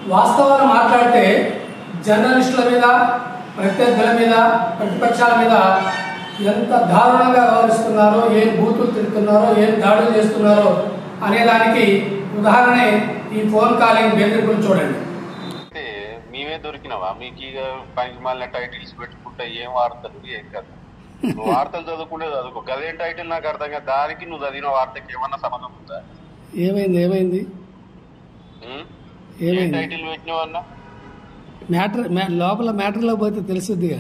వాస్తవాలు మాట్లాడితే జర్నలిస్టుల మీద ప్రత్యర్థుల మీద ప్రతిపక్షాల మీద ఎంత దారుణంగా వ్యవహరిస్తున్నారో ఏం బూతులు తిడుతున్నారో ఏం దాడులు చేస్తున్నారో అనేదానికి ఉదాహరణే ఈ ఫోన్ కాలింగ్ బెదిరింపులు చూడండి అంటే మేమే దొరికినావా మీకు ఇక పనికి మాలిన టైటిల్స్ పెట్టుకుంటే ఏం వార్తలు ఏం కదా నువ్వు వార్తలు చదువుకుంటే చదువుకో గదేం టైటిల్ నాకు అర్థం కాదు దానికి నువ్వు చదివిన వార్తకి ఏమన్నా సంబంధం ఉందా ఏమైంది ఏమైంది ఉం? ఏ ఏమైంది టైటిల్ పెట్టినావన్నా మ్యాటర్ మ్యా- లోపల మ్యాటర్లో పోతే తెలుసుద్దిగా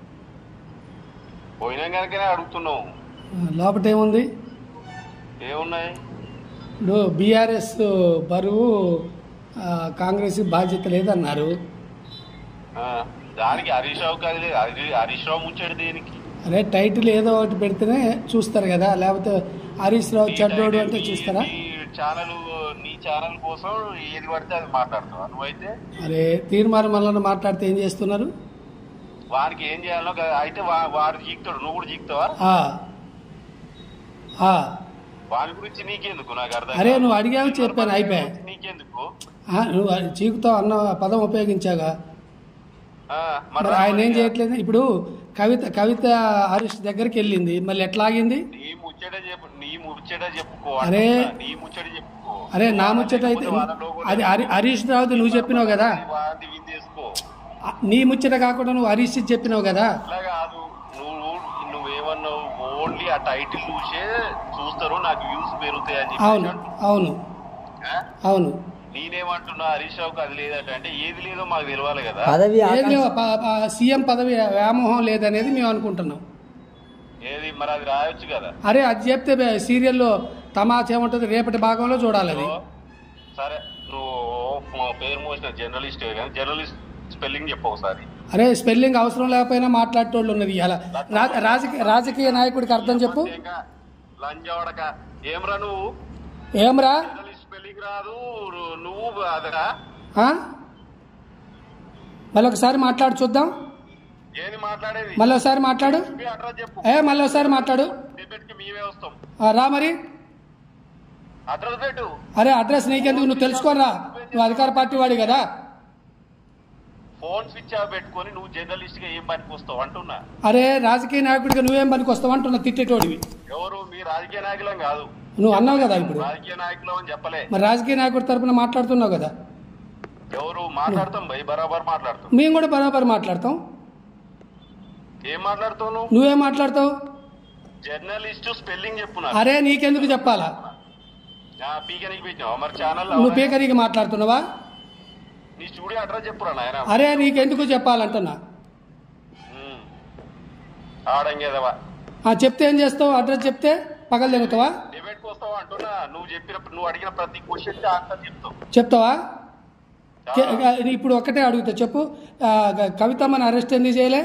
పోయినా కనుకనే అడుగుతున్నావు లోపట ఏముంది ఏమున్నాయి ఇప్పుడు బీఆర్ఎస్ బరువు ఆ, కాంగ్రెస్ బాధ్యత లేదన్నారు ఆ, దానికి హరీష్ రావు కాదు లేదు. హరి- హరీష్ రావు ముచ్చాడు దేనికి అరే టైటిల్ ఏదో ఒకటి పెడితేనే చూస్తారు కదా లేకపోతే హరీష్ రావు చెడ్డోడు అంటే చూస్తారా నీ ఛానల్ నీ ఛానల్ కోసం ఏది పడితే అది మాట్లాడతావు నువ్వైతే అరే తీర్మానం మళ్ళీ మాట్లాడితే ఏం చేస్తున్నారు వానికి ఏం చేయాలో కదా అయితే వా- వాడు జీకుతాడు నువ్వు కూడా జీకుతావా ఆ. ఆ. వాని గురించి నీకెందుకు నాకు అర్థం అరే కాదు. నువ్వు అడిగావు చెప్పాను అయిపోయా నీకెందుకు ఆ, నువ్వు అది చీకుతావు అన్న పదం ఉపయోగించాగా ఆ, మరి ఆయన ఏం చేయట్లేదు ఇప్పుడు కవిత కవిత హరీష్ దగ్గరికి వెళ్ళింది మళ్ళీ ఎట్లా ఆగింది నీ ముచ్చట చెప్పు నీ ముచ్చట చెప్పుకో అరే. అంటున్నా. నీ ముచ్చట చెప్పుకో అరే నా ముచ్చట అయితే అది హరి- హరీష్ రావుది నువ్వు చెప్పినావు కదా వాంతి విందేసుకో ఆ, నీ ముచ్చట కాకుండా నువ్వు హరీష్ చెప్పినావు కదా అట్లా కాదు నువ్వు నువ్వేమన్నావు ఓన్లీ ఆ టైటిల్ చూసే చూస్తారు నాకు వ్యూస్ పెరుగుతాయి అని అవును చెప్పి అవును ఆ? అవును నేనేమంటున్నా హరీష్ రావుకి అది లేదట అంటే ఏది లేదో మాకు తెలవాలి కదా పదవి ఏం ఆకాంక్ష లేవు ప- ప- సీఎం పదవి వ్యామోహం లేదనేది మేము అనుకుంటున్నాం ఏది మరి అది రాయొచ్చు కదా అరే అది చెప్తే బే- సీరియల్లో తమాచా ఏముంటుంది రేపటి భాగంలో చూడాలి అది సరే నువ్వు మా పేరు మోసిన జర్నలిస్ట్ కానీ జర్నలిస్ట్ స్పెల్లింగ్ చెప్పు ఒకసారి అరే స్పెల్లింగ్ అవసరం లేకపోయినా మాట్లాడేటోళ్ళు ఉన్నది ఇలా రాజకీయ రాజకీయ నాయకుడికి అర్థం చెప్పు ఇంకా లంజవడక ఏమ్రా నువ్వు ఏమ్రా జర్నలిస్ట్ స్పెల్లింగ్ రాదు రు- నువ్వు అదరా ఆ? మళ్ళీ ఒకసారి మాట్లాడు చూద్దాం ఏది మాట్లాడేది మళ్ళీ ఒకసారి మాట్లాడు మీ అడ్రస్ చెప్పు ఏ మళ్ళీ ఒకసారి మాట్లాడు డిబేట్కి మేమే వస్తాం ఆ, రా మరి అడ్రస్ పెట్టు అరే అడ్రస్ నీకెందుకు నువ్వు తెలుసుకోరా నువ్వు అధికార పార్టీ వాడి కదా ఫోన్ స్విచ్ ఆఫ్ పెట్టుకొని నువ్వు జర్నలిస్ట్ గా ఏం పనికి వస్తావు అంటున్నా అరే రాజకీయ నాయకుడిగా నువ్వేం పనికి వస్తావు అంటున్నా తిట్టేటోడివి ఎవరు మీ రాజకీయ నాయకులం కాదు నువ్వు అన్నావు కదా ఇప్పుడు రాజకీయ నాయకులం అని చెప్పలే మరి రాజకీయ నాయకుడి తరపున మాట్లాడుతున్నావు కదా ఎవరు మాట్లాడతాం భయ్ బరాబర్ మాట్లాడతాం మేము కూడా బరాబర్ మాట్లాడతాం ఏం మాట్లాడుతావు నువ్వు నువ్వేం మాట్లాడతావు జర్నలిస్ట్ స్పెల్లింగ్ చెప్పు నాకు. అరే నీకెందుకు చెప్పాలా ఆ, పీకనికి పెట్టినావా మరి ఛానల్ నువ్వు పీకరీకి మాట్లాడుతున్నావా నీ స్టూడియో అడ్రస్ చెప్పురా నాయన అరే నీకెందుకు చెప్పాలంటున్నా ఆడంగేదవా ఆ, చెప్తే ఏం చేస్తావు అడ్రస్ చెప్తే పగలు తిరుగుతావా డిబేట్ కి వస్తావా అంటున్నా నువ్వు చెప్పిన నువ్వు అడిగిన ప్రతి క్వశ్చన్ కి ఆన్సర్ చెప్తావు చెప్తావా కే- ఇప్పుడు ఒక్కటే అడుగుతా చెప్పు ఆ, గ- కవితమ్మని అరెస్ట్ ఎందుకు చేయలే